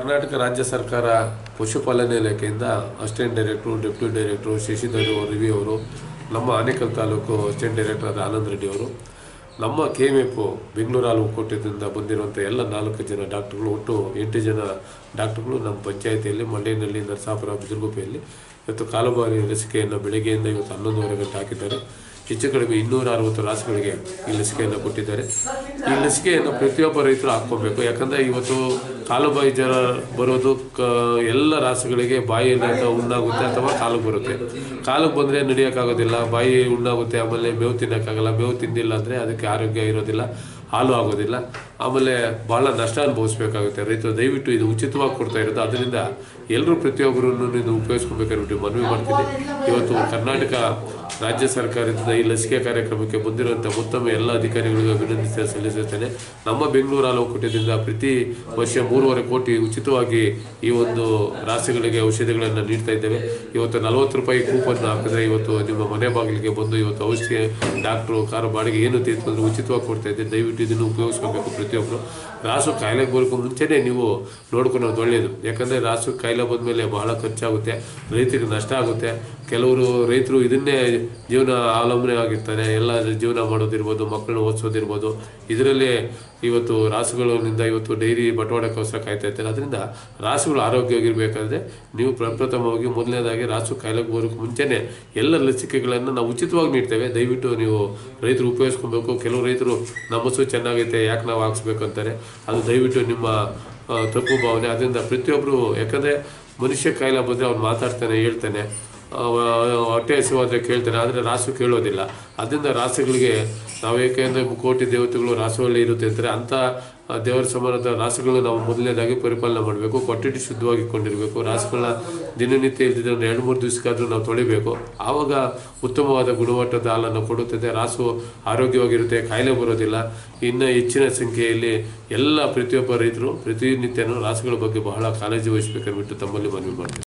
ಕರ್ನಾಟಕ ರಾಜ್ಯ ಸರ್ಕಾರ ಪಶುಪಾಲನೆ ಇಲಾಖೆಯಿಂದ assistant director deputy director Shashidhar ರಿವಿ ಅವರು ನಮ್ಮ ಆನೇಕಲ್ ತಾಲೂಕು ಅಸಿಸ್ಟೆಂಟ್ ಡೈರೆಕ್ಟರ್ ಆದ ಆನಂದ್ ರೆಡ್ಡಿ ಅವರು ನಮ್ಮ ಕೆ ಎಮ್ ಎಫ್ ಬೆಂಗಳೂರು ಹಾಲು ಒಕ್ಕೂಟದಿಂದ ಬಂದಿರುವಂಥ ಎಲ್ಲ ನಾಲ್ಕು ಜನ ಡಾಕ್ಟ್ರುಗಳು ಒಟ್ಟು ಎಂಟು ಜನ ಡಾಕ್ಟ್ರುಗಳು ನಮ್ಮ ಪಂಚಾಯತಿಯಲ್ಲಿ ಮಂಡ್ಯನಲ್ಲಿ ನರಸಾಪುರ ಬಿದಿರುಗುಪ್ಪೆಯಲ್ಲಿ ಇವತ್ತು ಕಾಲುಬಾರಿ ಲಸಿಕೆಯನ್ನು ಬೆಳಗ್ಗೆಯಿಂದ ಇವತ್ತು ಹನ್ನೊಂದುವರೆ ಗಂಟೆ ಹಾಕಿದ್ದಾರೆ ಹೆಚ್ಚು ಕಡಿಮೆ ಇನ್ನೂರ ಅರವತ್ತು ರಾಸುಗಳಿಗೆ ಈ ಲಸಿಕೆಯನ್ನು ಕೊಟ್ಟಿದ್ದಾರೆ ಈ ಲಸಿಕೆಯನ್ನು ಪ್ರತಿಯೊಬ್ಬ ರೈತರು ಹಾಕ್ಕೋಬೇಕು ಯಾಕಂದರೆ ಇವತ್ತು ಕಾಲುಬಾಯಿ ಜ್ವರ ಬರೋದು ಕ ಎಲ್ಲ ರಾಸುಗಳಿಗೆ ಬಾಯಿಯಲ್ಲಿ ಹುಣ್ಣಾಗುತ್ತೆ ಅಥವಾ ಕಾಲಿಗೆ ಬರುತ್ತೆ ಕಾಲಿಗೆ ಬಂದರೆ ನಡೆಯೋಕ್ಕಾಗೋದಿಲ್ಲ ಬಾಯಿ ಹುಣ್ಣಾಗುತ್ತೆ ಆಮೇಲೆ ಮೇವು ತಿನ್ನೋಕ್ಕಾಗಲ್ಲ ಮೇವು ತಿಂದಿಲ್ಲ ಅಂದರೆ ಅದಕ್ಕೆ ಆರೋಗ್ಯ ಇರೋದಿಲ್ಲ ಹಾಲು ಆಗೋದಿಲ್ಲ ಆಮೇಲೆ ಭಾಳ ನಷ್ಟ ಅನುಭವಿಸ್ಬೇಕಾಗುತ್ತೆ ರೈತರು ದಯವಿಟ್ಟು ಇದು ಉಚಿತವಾಗಿ ಕೊಡ್ತಾ ಇರೋದು ಅದರಿಂದ ಎಲ್ಲರೂ ಪ್ರತಿಯೊಬ್ಬರೂ ಇದು ಉಪಯೋಗಿಸ್ಕೊಬೇಕಂದ್ಬಿಟ್ಟು ಮನವಿ ಮಾಡ್ತೀನಿ ಇವತ್ತು ಕರ್ನಾಟಕ ರಾಜ್ಯ ಸರ್ಕಾರದಿಂದ ಈ ಲಸಿಕೆ ಕಾರ್ಯಕ್ರಮಕ್ಕೆ ಬಂದಿರುವಂಥ ಮತ್ತೊಮ್ಮೆ ಎಲ್ಲ ಅಧಿಕಾರಿಗಳಿಗೂ ಅಭಿನಂದಿಸ ಸಲ್ಲಿಸುತ್ತೇನೆ ನಮ್ಮ ಬೆಂಗಳೂರು ಹಾಲು ಒಕ್ಕೂಟದಿಂದ ಪ್ರತಿ ವರ್ಷ ಮೂರುವರೆ ಕೋಟಿ ಉಚಿತವಾಗಿ ಈ ಒಂದು ರಾಸುಗಳಿಗೆ ಔಷಧಿಗಳನ್ನು ನೀಡ್ತಾ ಇದ್ದೇವೆ ಇವತ್ತು ನಲವತ್ತು ರೂಪಾಯಿ ಕೂಪನ್ ಹಾಕಿದ್ರೆ ಇವತ್ತು ನಿಮ್ಮ ಮನೆ ಬಾಗಿಲಿಗೆ ಬಂದು ಇವತ್ತು ಔಷಧಿ ಡಾಕ್ಟ್ರು ಕಾರು ಬಾಡಿಗೆ ಏನು ತೀರ್ಕೊಂಡ್ರೆ ಉಚಿತವಾಗಿ ಕೊಡ್ತಾ ಇದ್ದೇವೆ ದಯವಿಟ್ಟು ಇದನ್ನು ಉಪಯೋಗಿಸ್ಕೋಬೇಕು ಪ್ರತಿಯೊಬ್ಬರು ರಾಸು ಕಾಯಿಲೆಗೆ ಬರೋಕ್ಕೂ ಮುಂಚೆನೇ ನೀವು ನೋಡ್ಕೊಳೋದು ಒಳ್ಳೆಯದು ಯಾಕಂದರೆ ರಾಸು ಕಾಯಿಲೆ ಬಂದಮೇಲೆ ಬಹಳ ಖರ್ಚಾಗುತ್ತೆ ರೈತರಿಗೆ ನಷ್ಟ ಆಗುತ್ತೆ ಕೆಲವರು ರೈತರು ಇದನ್ನೇ ಜೀವನ ಅವಲಂಬನೆ ಆಗಿರ್ತಾರೆ ಎಲ್ಲ ಜೀವನ ಮಾಡೋದಿರ್ಬೋದು ಮಕ್ಕಳನ್ನ ಓದಿಸೋದಿರ್ಬೋದು ಇದರಲ್ಲೇ ಇವತ್ತು ರಾಸುಗಳಿಂದ ಇವತ್ತು ಡೈರಿ ಬಟವಾಡಕ್ಕೋಸ್ಕರ ಕಾಯ್ತಾ ಇರ್ತಾರೆ ಅದರಿಂದ ರಾಸುಗಳು ಆರೋಗ್ಯವಾಗಿರಬೇಕಾದ್ರೆ ನೀವು ಪ್ರಪ್ರಥಮವಾಗಿ ಮೊದಲನೇದಾಗಿ ರಾಸು ಕಾಯಿಲೆಗೆ ಬರೋಕ್ಕೆ ಮುಂಚೆನೇ ಎಲ್ಲ ಲಸಿಕೆಗಳನ್ನು ನಾವು ಉಚಿತವಾಗಿ ನೀಡ್ತೇವೆ ದಯವಿಟ್ಟು ನೀವು ರೈತರು ಉಪಯೋಗಿಸ್ಕೊಬೇಕು ಕೆಲವು ರೈತರು ನಮ್ಮ ಹಸು ಚೆನ್ನಾಗೈತೆ ಯಾಕೆ ನಾವು ಹಾಕ್ಸ್ಬೇಕು ಅಂತಾರೆ ಅದು ದಯವಿಟ್ಟು ನಿಮ್ಮ ಆ, ತಪ್ಪು ಭಾವನೆ ಅದರಿಂದ ಪ್ರತಿಯೊಬ್ಬರು ಯಾಕಂದರೆ ಮನುಷ್ಯ ಕಾಯಿಲೆ ಬಂದರೆ ಅವ್ನು ಮಾತಾಡ್ತಾನೆ ಹೇಳ್ತಾನೆ ಆ, ಹೊಟ್ಟೆ ಹಸಿವಾದರೆ ಕೇಳ್ತಾನೆ ಆದರೆ ರಾಸು ಕೇಳೋದಿಲ್ಲ ಅದರಿಂದ ರಾಸುಗಳಿಗೆ ನಾವು ಏಕೆಂದರೆ ಕೋಟಿ ದೇವತೆಗಳು ರಾಸುವಲ್ಲಿ ಇರುತ್ತೆ ಅಂತಾರೆ ಅಂಥ ಆ, ದೇವರ ಸಮಾನದ ರಾಸುಗಳನ್ನ ನಾವು ಮೊದಲನೇದಾಗಿ ಪರಿಪಾಲನೆ ಮಾಡಬೇಕು ಕೊಟ್ಟಿಟ್ಟು ಶುದ್ಧವಾಗಿ ಕೊಂಡಿರಬೇಕು ರಾಸುಗಳನ್ನ ದಿನನಿತ್ಯ ಇಲ್ದಿದ್ರೆ ಒಂದು ಎರಡು ಮೂರು ದಿವಸಕ್ಕಾದ್ರೂ ನಾವು ತೊಳಿಬೇಕು ಆವಾಗ ಉತ್ತಮವಾದ ಗುಣಮಟ್ಟದ ಹಾಲನ್ನು ಕೊಡುತ್ತದೆ ರಾಸು ಆರೋಗ್ಯವಾಗಿರುತ್ತೆ ಕಾಯಿಲೆ ಬರೋದಿಲ್ಲ ಇನ್ನು ಹೆಚ್ಚಿನ ಸಂಖ್ಯೆಯಲ್ಲಿ ಎಲ್ಲ ಪ್ರತಿಯೊಬ್ಬ ರೈತರು ಪ್ರತಿನಿತ್ಯನೂ ರಾಸುಗಳ ಬಗ್ಗೆ ಬಹಳ ಕಾಳಜಿ ವಹಿಸಬೇಕನ್ಬಿಟ್ಟು ತಮ್ಮಲ್ಲಿ ಮನವಿ ಮಾಡ್ತೀನಿ